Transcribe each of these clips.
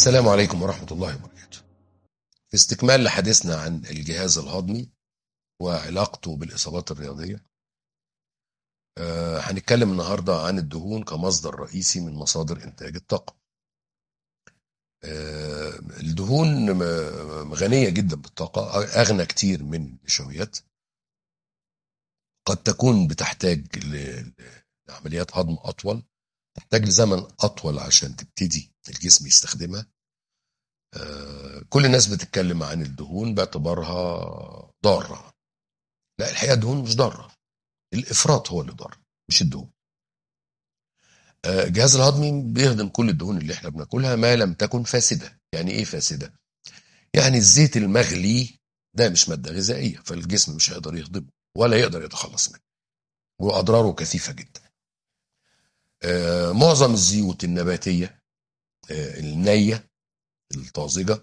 السلام عليكم ورحمة الله وبركاته. في استكمال لحديثنا عن الجهاز الهضمي وعلاقته بالإصابات الرياضية آه، هنتكلم النهاردة عن الدهون كمصدر رئيسي من مصادر إنتاج الطاقة. آه، الدهون م- غنية جدا بالطاقة أغنى كتير من النشويات قد تكون بتحتاج ل- لعمليات هضم أطول تحتاج لزمن أطول عشان تبتدي الجسم يستخدمها آه، كل الناس بتتكلم عن الدهون باعتبارها ضارة لا الحقيقة الدهون مش ضارة الإفراط هو اللي ضار مش الدهون آه، الجهاز الهضمي بيهضم كل الدهون اللي احنا بناكلها ما لم تكن فاسدة يعني ايه فاسدة يعني الزيت المغلي ده مش مادة غذائية فالجسم مش هيقدر يهضمه ولا يقدر يتخلص منه وأضراره كثيفة جدا آه، معظم الزيوت النباتية آه، النية الطازجة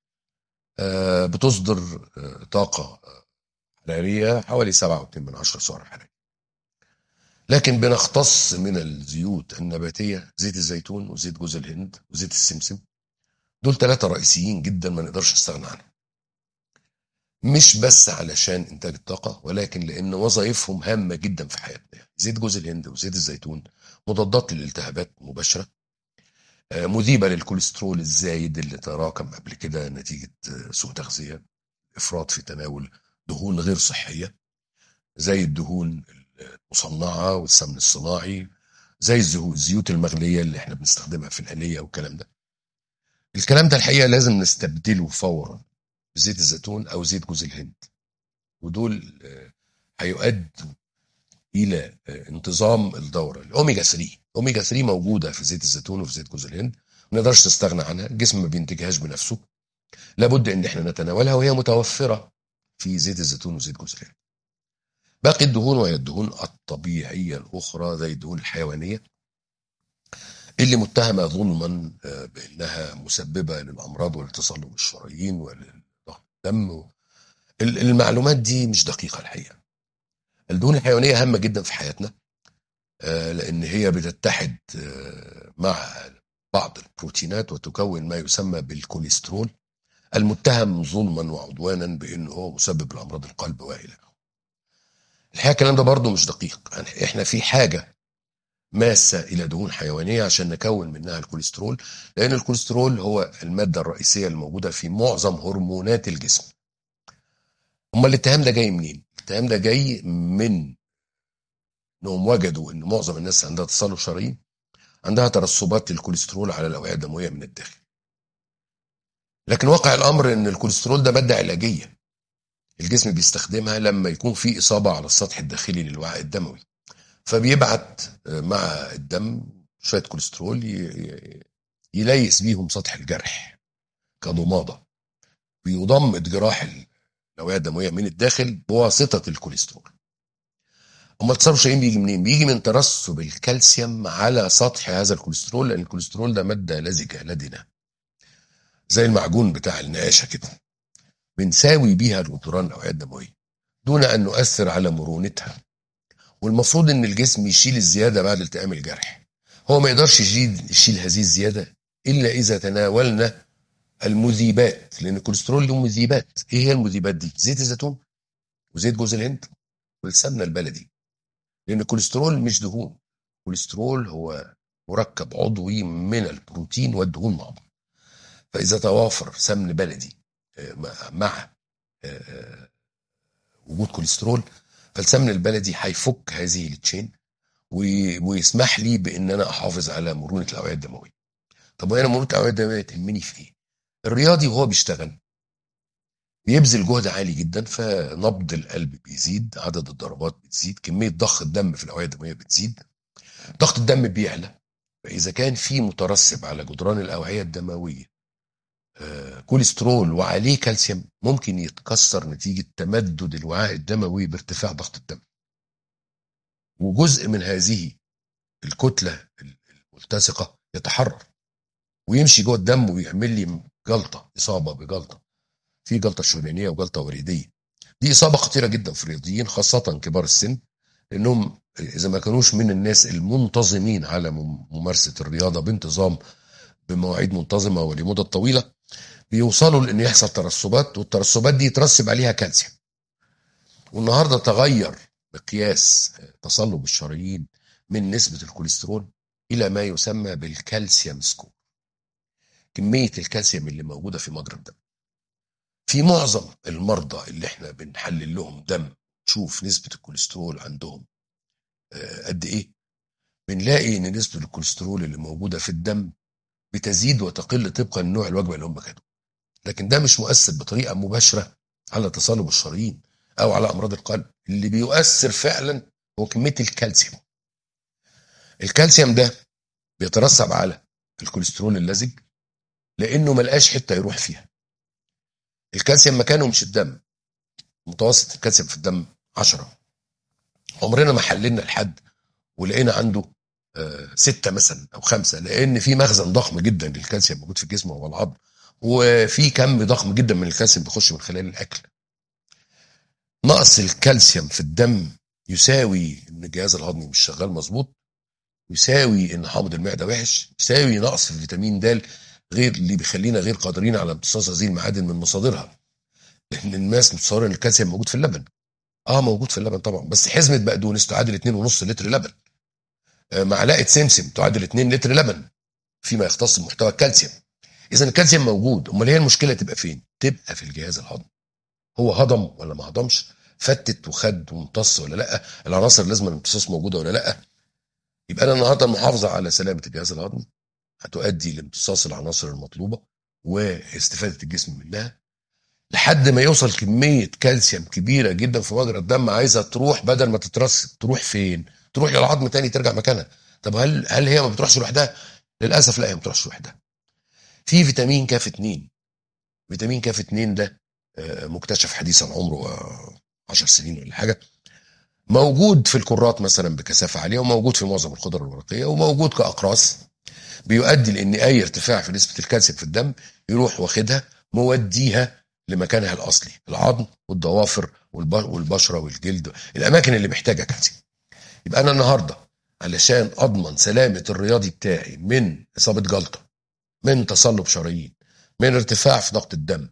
آه، بتصدر آه، طاقة حرارية حوالي 7.2 من عشرة سعر حراري لكن بنختص من الزيوت النباتية زيت الزيتون وزيت جوز الهند وزيت السمسم دول ثلاثة رئيسيين جدا ما نقدرش نستغنى عنهم مش بس علشان إنتاج الطاقة ولكن لأن وظائفهم هامة جدا في حياتنا زيت جوز الهند وزيت الزيتون مضادات للالتهابات مباشرة آه، مذيبة للكوليسترول الزايد اللي تراكم قبل كده نتيجة آه، سوء تغذية إفراط في تناول دهون غير صحية زي الدهون المصنعة والسمن الصناعي زي الزهو- الزيوت المغلية اللي احنا بنستخدمها في الآلية والكلام ده الكلام ده الحقيقة لازم نستبدله فورا بزيت الزيتون أو زيت جوز الهند ودول آه، هيؤدوا إلى آه، انتظام الدورة الأوميجا 3 أوميجا 3 موجودة في زيت الزيتون وفي زيت جوز الهند ما نقدرش نستغنى عنها الجسم ما بينتجهاش بنفسه لابد ان احنا نتناولها وهي متوفرة في زيت الزيتون وزيت جوز الهند باقي الدهون وهي الدهون الطبيعية الأخرى زي الدهون الحيوانية اللي متهمة ظلما آه، بأنها مسببة للأمراض ولتصلب الشرايين ولضغط الدم ال- المعلومات دي مش دقيقة الحقيقة الدهون الحيوانية هامة جدا في حياتنا آه، لأن هي بتتحد آه، مع بعض البروتينات وتكون ما يسمى بالكوليسترول المتهم ظلما وعدوانا بأنه هو مسبب لأمراض القلب وإلى آخره. الحقيقة الكلام ده برضه مش دقيق يعني احنا في حاجة ماسة إلى دهون حيوانية عشان نكون منها الكوليسترول لأن الكوليسترول هو المادة الرئيسية الموجودة في معظم هرمونات الجسم أما الاتهام ده جاي منين؟ الاتهام ده جاي من انهم وجدوا ان معظم الناس عندها تصلب شرايين عندها ترسبات للكوليسترول على الاوعيه الدمويه من الداخل لكن واقع الامر ان الكوليسترول ده ماده علاجيه الجسم بيستخدمها لما يكون في اصابه على السطح الداخلي للوعاء الدموي فبيبعت آه، مع الدم شويه كوليسترول ي- ي- يليس بيهم سطح الجرح كضماده بيضمد جراح الاوعيه الدمويه من الداخل بواسطه الكوليسترول اما التصرف الشرايين بيجي منين؟ بيجي من ترسب الكالسيوم على سطح هذا الكوليسترول لان الكوليسترول ده ماده لزجه لدنه زي المعجون بتاع النقاشه كده بنساوي بيها جدران الاوعيه الدمويه دون ان نؤثر على مرونتها والمفروض ان الجسم يشيل الزياده بعد التئام الجرح هو ما يقدرش يشيل يشيل هذه الزياده الا اذا تناولنا المذيبات لان الكوليسترول له مذيبات ايه هي المذيبات دي زيت الزيتون وزيت جوز الهند والسمنه البلدي لان الكوليسترول مش دهون الكوليسترول هو مركب عضوي من البروتين والدهون مع بعض فاذا توافر سمن بلدي آه، مع- مع آه، آه، وجود كوليسترول فالسمن البلدي هيفك هذه التشين وي- ويسمح لي بان انا احافظ على مرونه الاوعيه الدمويه طب وانا مرونه الاوعيه الدمويه تهمني في ايه الرياضي وهو بيشتغل بيبذل جهد عالي جدا فنبض القلب بيزيد عدد الضربات بتزيد كميه ضخ الدم في الاوعيه الدمويه بتزيد ضغط الدم بيعلى فاذا كان في مترسب على جدران الاوعيه الدمويه آه، كوليسترول وعليه كالسيوم ممكن يتكسر نتيجه تمدد الوعاء الدموي بارتفاع ضغط الدم وجزء من هذه الكتله الملتصقه يتحرر ويمشي جوه الدم ويعمل لي جلطه اصابه بجلطه في جلطه شريانيه وجلطه وريديه دي اصابه خطيره جدا في الرياضيين خاصه كبار السن لانهم اذا ما كانوش من الناس المنتظمين على مم- ممارسه الرياضه بانتظام بمواعيد منتظمه ولمده طويله بيوصلوا لان يحصل ترسبات والترسبات دي يترسب عليها كالسيوم والنهارده تغير مقياس تصلب الشرايين من نسبه الكوليسترول الى ما يسمى بالكالسيوم سكور كميه الكالسيوم اللي موجوده في مجرى الدم في معظم المرضى اللي احنا بنحلل لهم دم تشوف نسبه الكوليسترول عندهم آه، قد ايه بنلاقي ان نسبه الكوليسترول اللي موجوده في الدم بتزيد وتقل طبقا لنوع الوجبه اللي هم كانوا لكن ده مش مؤثر بطريقه مباشره على تصلب الشرايين او على امراض القلب اللي بيؤثر فعلا هو كميه الكالسيوم الكالسيوم ده بيترسب على الكوليسترول اللزج لانه ملقاش حته يروح فيها الكالسيوم مكانه مش الدم متوسط الكالسيوم في الدم 10 عمرنا ما حللنا لحد ولقينا عنده آه، ستة مثلا او خمسة لان في مخزن ضخم جدا للكالسيوم موجود في الجسم وهو العظم وفي كم ضخم جدا من الكالسيوم بيخش من خلال الاكل نقص الكالسيوم في الدم يساوي ان الجهاز الهضمي مش شغال مظبوط يساوي ان حامض المعده وحش يساوي نقص في فيتامين د غير اللي بيخلينا غير قادرين على امتصاص هذه المعادن من مصادرها لان الناس متصوره ان الكالسيوم موجود في اللبن اه موجود في اللبن طبعا بس حزمه بقدونس تعادل 2.5 لتر لبن آه معلقه سمسم تعادل 2 لتر لبن فيما يختص بمحتوى الكالسيوم اذا الكالسيوم موجود امال هي المشكله تبقى فين تبقى في الجهاز الهضمي هو هضم ولا ما هضمش فتت وخد وامتص ولا لا العناصر لازم الامتصاص موجوده ولا لا يبقى انا النهارده المحافظه على سلامه الجهاز الهضمي هتؤدي لامتصاص العناصر المطلوبه واستفاده الجسم منها لحد ما يوصل كميه كالسيوم كبيره جدا في مجرى الدم عايزه تروح بدل ما تترسب تروح فين؟ تروح للعظم تاني ترجع مكانها طب هل هل هي ما بتروحش لوحدها؟ للاسف لا هي ما بتروحش لوحدها في فيتامين كاف 2 فيتامين كاف 2 ده آه، مكتشف حديثا عمره 10 سنين ولا حاجه موجود في الكرات مثلا بكثافه عاليه وموجود في معظم الخضر الورقيه وموجود كاقراص بيؤدي لان اي ارتفاع في نسبه الكالسيوم في الدم يروح واخدها موديها لمكانها الاصلي العظم والضوافر والبشره والجلد الاماكن اللي محتاجه كالسيوم يبقى انا النهارده علشان اضمن سلامه الرياضي بتاعي من اصابه جلطه من تصلب شرايين من ارتفاع في ضغط الدم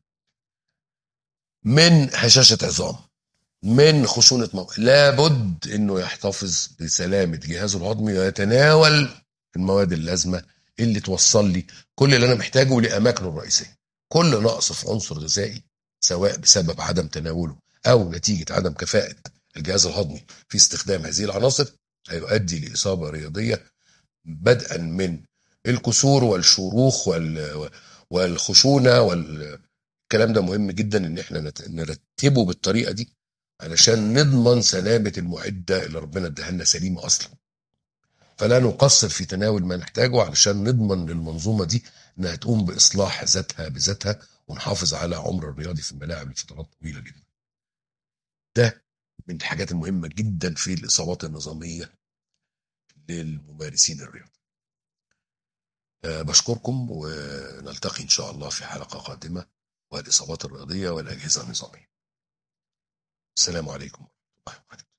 من هشاشه عظام من خشونه موت لابد انه يحتفظ بسلامه جهازه الهضمي ويتناول المواد اللازمه اللي توصل لي كل اللي انا محتاجه لاماكنه الرئيسيه كل نقص في عنصر غذائي سواء بسبب عدم تناوله او نتيجه عدم كفاءه الجهاز الهضمي في استخدام هذه العناصر هيؤدي لاصابه رياضيه بدءا من الكسور والشروخ والخشونه والكلام ده مهم جدا ان احنا نرتبه بالطريقه دي علشان نضمن سلامه المعده اللي ربنا اداها لنا سليمه اصلا فلا نقصر في تناول ما نحتاجه علشان نضمن للمنظومه دي انها تقوم باصلاح ذاتها بذاتها ونحافظ على عمر الرياضي في الملاعب لفترات طويله جدا. ده من الحاجات المهمه جدا في الاصابات النظاميه للممارسين الرياضه. أه بشكركم ونلتقي ان شاء الله في حلقه قادمه والاصابات الرياضيه والاجهزه النظاميه. السلام عليكم ورحمه الله وبركاته.